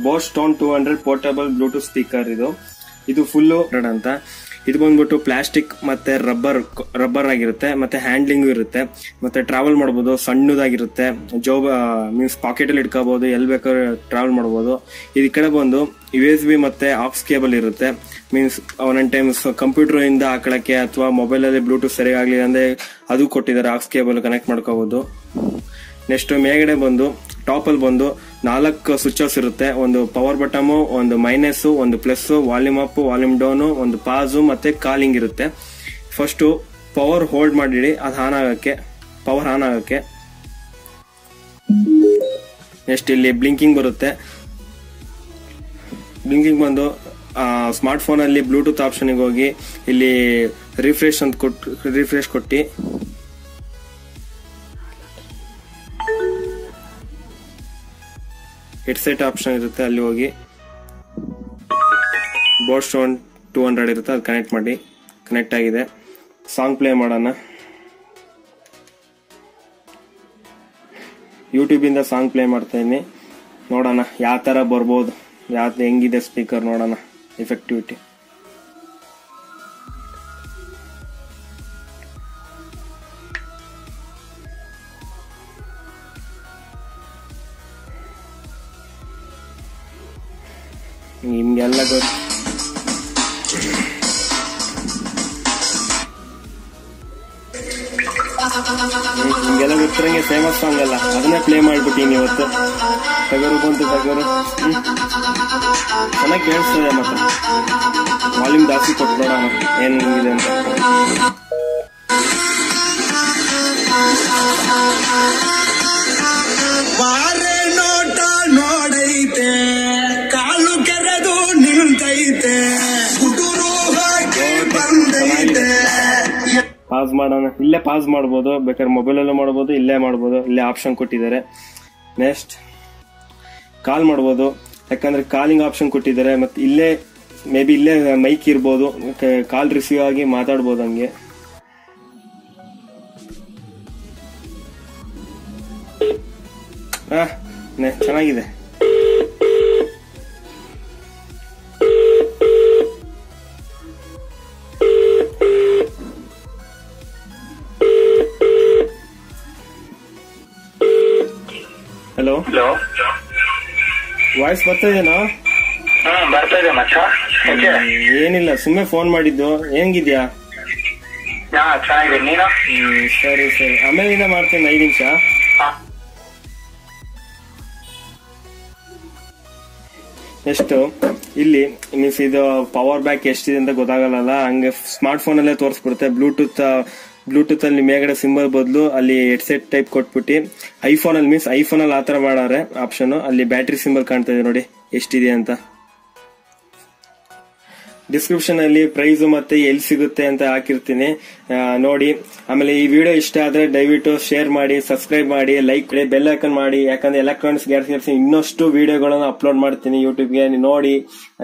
Bose tone two hundred portable bluetooth speaker ಇದು ಇದು full ಅಂತ ಇದು ಬಂದ್ಬಿಟ್ಟು ಪ್ಲಾಸ್ಟಿಕ್ ಮತ್ತೆ ರಬ್ಬರ್ ರಬ್ಬರ್ ಆಗಿರುತ್ತೆ ಮತ್ತೆ ಹ್ಯಾಂಡ್ಲಿಂಗ್ ಇರುತ್ತೆ ಮತ್ತೆ ಟ್ರಾವೆಲ್ ಮಾಡ್ಬೋದು ಸಣ್ಣದಾಗಿರುತ್ತೆ ಜೋಬ್ ಮೀನ್ಸ್ ಪಾಕೆಟ್ ಅಲ್ಲಿ ಇಟ್ಕೋಬಹುದು ಎಲ್ಲಿ ಬೇಕಾದ್ರೆ ಟ್ರಾವೆಲ್ ಮಾಡ್ಬೋದು ಇದು ಈ ಕಡೆ ಬಂದು ಯು ಎಸ್ ಬಿ ಮತ್ತೆ ಆಕ್ಸ್ ಕೇಬಲ್ ಇರುತ್ತೆ ಮೀನ್ಸ್ ಒಂದೊಂದು ಟೈಮ್ ಕಂಪ್ಯೂಟರ್ ಇಂದ ಹಾಕೊಳಕ್ಕೆ ಅಥವಾ ಮೊಬೈಲ್ ಅಲ್ಲಿ ಬ್ಲೂಟೂತ್ ಸರಿಯಾಗ್ಲಿಲ್ಲ ಅಂದ್ರೆ ಅದು ಕೊಟ್ಟಿದ್ದಾರೆ ಆಕ್ಸ್ ಕೇಬಲ್ ಕನೆಕ್ಟ್ ಮಾಡ್ಕೋಬಹುದು ನೆಕ್ಸ್ಟ್ ಮೇಲ್ಗಡೆ ಬಂದು ಟಾಪ್ ಅಲ್ಲಿ ಬಂದು ನಾಲ್ಕು ಸ್ವಿಚಸ್ ಇರುತ್ತೆ ಒಂದು ಪವರ್ ಬಟಮ್ ಒಂದು ಮೈನಸ್ ಒಂದು plus volume up volume down ಒಂದು ಪಾಸು ಮತ್ತೆ ಕಾಲಿಂಗ್ ಇರುತ್ತೆ ಫಸ್ಟ್ ಪವರ್ ಹೋಲ್ಡ್ ಮಾಡಿಡಿ ಅದು ಆನ್ ಆಗಕ್ಕೆ ಪವರ್ ಆನ್ ಆಗಕ್ಕೆ ನೆಕ್ಸ್ಟ್ ಇಲ್ಲಿ ಬ್ಲಿಂಕಿಂಗ್ ಬರುತ್ತೆ ಬ್ಲಿಂಕಿಂಗ್ ಬಂದು ಸ್ಮಾರ್ಟ್ ಫೋನ್ ಅಲ್ಲಿ ಬ್ಲೂಟೂತ್ ಆಪ್ಷನ್ಗೆ ಹೋಗಿ ಇಲ್ಲಿ ರಿಫ್ರೆಶ್ ಅಂತ ಕೊಟ್ಟು ರಿಫ್ರೆಶ್ ಕೊಟ್ಟು ಹೆಡ್ಸೆಟ್ ಆಪ್ಷನ್ ಇರುತ್ತೆ ಅಲ್ಲಿ ಹೋಗಿ ಬೋಟ್ ಸ್ಟೋನ್ ಟೂ ಹಂಡ್ರೆಡ್ ಇರುತ್ತೆ ಅದು ಕನೆಕ್ಟ್ ಮಾಡಿ ಕನೆಕ್ಟ್ ಆಗಿದೆ ಸಾಂಗ್ ಪ್ಲೇ ಮಾಡೋಣ ಯೂಟ್ಯೂಬಿಂದ ಸಾಂಗ್ ಪ್ಲೇ ಮಾಡ್ತಾ ಇದೀನಿ ನೋಡೋಣ ಯಾವ ಥರ ಬರ್ಬೋದು ಯಾವ ಹೆಂಗಿದೆ ಸ್ಪೀಕರ್ ನೋಡೋಣ ಎಫೆಕ್ಟಿವಿಟಿ ನಿಮ್ಗೆಲ್ಲ ಗೊತ್ತು ನಿಮ್ಗೆಲ್ಲ ಗೊತ್ತಿರಂಗೆ ಫೇಮಸ್ ಸಾಂಗ್ ಅಲ್ಲ ಅದನ್ನೇ ಪ್ಲೇ ಮಾಡ್ಬಿಟ್ಟಿನಿ ಇವತ್ತು ಟಗರು ಬಂತು ಟಗರು ಹ್ಮ್. ಚೆನ್ನಾಗಿ ಕೇಳಿಸ್ತದೆ ಮತ್ತೆ ವಾಲ್ಯೂಮ್ ಜಾಸ್ತಿ ಕೊಟ್ಟು ನೋಡೋಣ ಏನ್ ಇದೆ ಅಂತ ಬಾರೆ ನೋಟ ನೋಡೈತೆ ಕಾಲು ಕೆರೆದು ನಿಂತೈತೆ ಹುಡುರು ಹಾಕಿ ಬಂದೈತೆ ಪಾಸ್ ಮಾಡೋಣ ಇಲ್ಲೇ ಪಾಸ್ ಮಾಡ್ಬೋದು ಬೇಕಾದ್ರೆ ಮೊಬೈಲ್ ಅಲ್ಲೂ ಮಾಡ್ಬೋದು ಇಲ್ಲೇ ಮಾಡ್ಬೋದು ಇಲ್ಲೇ ಆಪ್ಷನ್ ಕೊಟ್ಟಿದ್ದಾರೆ ನೆಕ್ಸ್ಟ್ ಕಾಲ್ ಮಾಡ್ಬೋದು ಯಾಕಂದ್ರೆ ಕಾಲಿಂಗ್ ಆಪ್ಷನ್ ಕೊಟ್ಟಿದ್ದಾರೆ ಮತ್ತೆ ಇಲ್ಲೇ ಮೇ ಬಿ ಇಲ್ಲೇ ಮೈಕ್ ಇರ್ಬೋದು ಕಾಲ್ ರಿಸೀವ್ ಆಗಿ ಮಾತಾಡ್ಬೋದು ಹಂಗೆ ಆ, ನೆ- ಚೆನ್ನಾಗಿದೆ ಹಲೋ ಹಲೋ ವಾಯ್ಸ್ ಬರ್ತಾ ಇದೆನಾ ಹ್ಮ್ ಬರ್ತಾ ಇದೆ ಮಚ್ಚ ಓಕೆ ಏನಿಲ್ಲ ಸುಮ್ಮನೆ ಫೋನ್ ಮಾಡಿದ್ದು ಹೆಂಗಿದ್ಯಾ ಹಾ ಚೆನ್ನಾಗಿದೆ ನೀನು ಹ್ಮ್, ಸರಿ ಸರಿ ಆಮೇಲಿಂದ ಮಾಡ್ತೇನೆ ಐದು ನಿಮಿಷ ಹಾ. ಎಷ್ಟು ಇಲ್ಲಿ ಮೀನ್ಸ್ ಇದು ಪವರ್ ಬ್ಯಾಕ್ ಎಷ್ಟಿದೆ ಅಂತ ಗೊತ್ತಾಗಲ್ಲ ಹಂಗೆ ಸ್ಮಾರ್ಟ್ ಫೋನ್ ಅಲ್ಲೇ ತೋರಿಸ್ಬಿಡುತ್ತೆ ಬ್ಲೂಟೂತ್ ಬ್ಲೂಟೂತ್ ಅಲ್ಲಿ ಮೇಗಡೆ ಸಿಂಬಲ್ ಬದಲು ಅಲ್ಲಿ ಹೆಡ್ಸೆಟ್ ಟೈಪ್ ಕೊಟ್ಬಿಟ್ಟು ಐಫೋನ್ ಅಲ್ಲಿ ಮೀನ್ಸ್ ಐಫೋನ್ ಅಲ್ಲಿ ಆತರ ಮಾಡಾರೆ ಆಪ್ಷನ್ ಅಲ್ಲಿ ಬ್ಯಾಟ್ರಿ ಸಿಂಬಲ್ ಕಾಣ್ತಾ ಇದೆ ನೋಡಿ ಎಷ್ಟಿದೆ ಅಂತ ಡಿಸ್ಕ್ರಿಪ್ಷನ್ ಅಲ್ಲಿ ಪ್ರೈಸ್ ಮತ್ತೆ ಎಲ್ಲಿ ಸಿಗುತ್ತೆ ಅಂತ ಹಾಕಿರ್ತೀನಿ ಆ, ನೋಡಿ ಆಮೇಲೆ ಈ ವಿಡಿಯೋ ಇಷ್ಟ ಆದ್ರೆ ದಯವಿಟ್ಟು ಶೇರ್ ಮಾಡಿ ಸಬ್ಸ್ಕ್ರೈಬ್ ಮಾಡಿ ಲೈಕ್ ಬೆಲ್ ಐಕನ್ ಮಾಡಿ ಯಾಕಂದ್ರೆ ಎಲೆಕ್ಟ್ರಾನಿಕ್ಸ್ ಗ್ಯಾಸ್ ಇನ್ನಷ್ಟು ವಿಡಿಯೋಗಳನ್ನು ಅಪ್ಲೋಡ್ ಮಾಡ್ತೀನಿ ಯೂಟ್ಯೂಬ್ಗೆ ನೀವು ನೋಡಿ